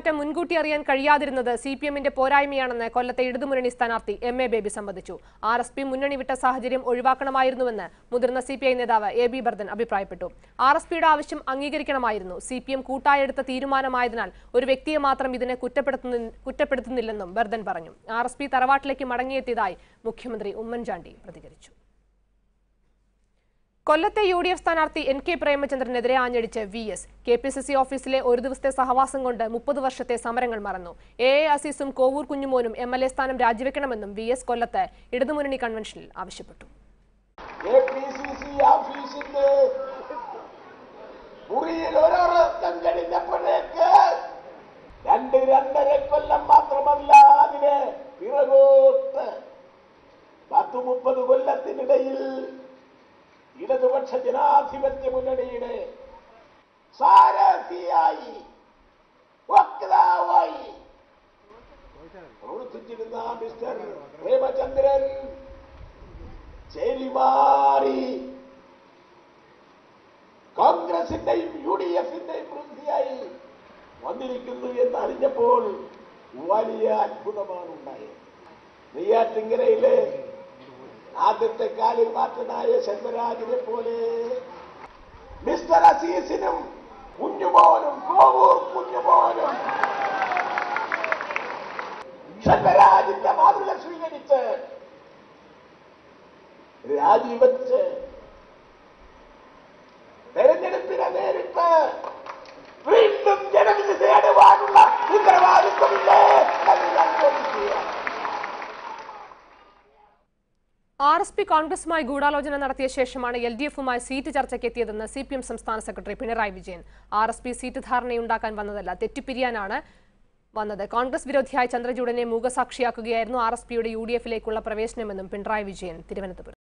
മാറ്റം മുൻകൂട്ടി അറിയാൻ കഴിയാതിരുന്നത് സി പി എമ്മിന്റെ പോരായ്മയാണെന്ന് കൊല്ലത്തെ ഇടതുമുന്നണി സ്ഥാനാർത്ഥി എം എ ബേബി സംബന്ധിച്ചു ആർ എസ് പി മുന്നണി വിട്ട സാഹചര്യം ഒഴിവാക്കണമായിരുന്നുവെന്ന് മുതിർന്ന സി പി ഐ നേതാവ് എ ബി ബർദൻ അഭിപ്രായപ്പെട്ടു ആർ എസ് പിയുടെ ആവശ്യം അംഗീകരിക്കണമായിരുന്നു സി പി എം കൂട്ടായെടുത്ത തീരുമാനമായതിനാൽ ഒരു വ്യക്തിയെ മാത്രം ഇതിനെ കുറ്റപ്പെടുത്തുന്ന കുറ്റപ്പെടുത്തുന്നില്ലെന്നും ബർദൻ പറഞ്ഞു ആർ എസ് പി തറവാട്ടിലേക്ക് മടങ്ങിയെത്തിയതായി മുഖ്യമന്ത്രി ഉമ്മൻചാണ്ടി പ്രതികരിച്ചു കൊല്ലത്തെ യു ഡി എഫ് സ്ഥാനാർത്ഥി എൻ കെ പ്രേമചന്ദ്രനെതിരെ ആഞ്ഞടിച്ച് V S K P C C ഓഫീസിലെ ഒരു ദിവസത്തെ സഹവാസം കൊണ്ട് മുപ്പത് വർഷത്തെ സമരങ്ങൾ മറന്നു എ എ അസീസും കോവൂർ കുഞ്ഞുമോനും എം എൽ എ സ്ഥാനം രാജിവെക്കണമെന്നും വി എസ് കൊല്ലത്ത് ഇടതുമുന്നണി കൺവെൻഷനിൽ ആവശ്യപ്പെട്ടു കെ പി സി സി ഓഫീസിന്റെ മുറിയിൽ ഒരൊറക്കം കഴിഞ്ഞപ്പോഴേക്ക് രണ്ട് രണ്ടര കൊല്ലം മാത്രമല്ല അതിന് പിറകോട്ട് പത്ത് മുപ്പത് കൊല്ലത്തിനിടയിൽ ഇടതുപക്ഷ ജനാധിപത്യ മുന്നണിയുടെ സാരഥിയായി വക്താവായി പ്രവർത്തിച്ചിരുന്ന മിസ്റ്റർ പ്രേമചന്ദ്രൻ ചേരിമാറി കോൺഗ്രസിന്റെയും യു ഡി എഫിന്റെയും പ്രതിനിധിയായി വന്നിരിക്കുന്നു എന്ന് അറിഞ്ഞപ്പോൾ വലിയ അത്ഭുതമാണ് ഉണ്ടായത് നെയ്യാറ്റിങ്കരയിലെ ആദ്യത്തെ കാലിൽ മാറ്റനായ ശെൽവരാജിനെ പോലെ മിസ്റ്റർ അസീസിനും കുഞ്ഞുമോനും കോവൂർ കുഞ്ഞുമോനും ശെൽവരാജിന്റെ മാതൃക സ്വീകരിച്ച് രാജിവെച്ച് തെരഞ്ഞെടുപ്പിനെ നേരിട്ട് വീണ്ടും ജനവിധി നേടുവാനുള്ള ഉത്തരവാദിത്വമില്ലേ എന്ന് ഞാൻ ചോദിക്കുകയാണ് ആർ എസ് പി കോൺഗ്രസുമായി ഗൂഢാലോചന നടത്തിയ ശേഷമാണ് എൽ ഡി എഫുമായി സീറ്റ് ചർച്ചയ്ക്കെത്തിയതെന്ന് സി പി എം സംസ്ഥാന secretary Pinarayi Vijayan R S P seat ധാരണയുണ്ടാക്കാൻ വന്നതല്ല തെറ്റിപ്പിരിയാനാണ് വന്നത് കോൺഗ്രസ് വിരോധിയായ ചന്ദ്രചൂഡനെ മൂകസാക്ഷിയാക്കുകയായിരുന്നു ആർ എസ് പിയുടെ യു ഡി എഫിലേക്കുള്ള പ്രവേശനമെന്നും പിണറായി വിജയൻ തിരുവനന്തപുരം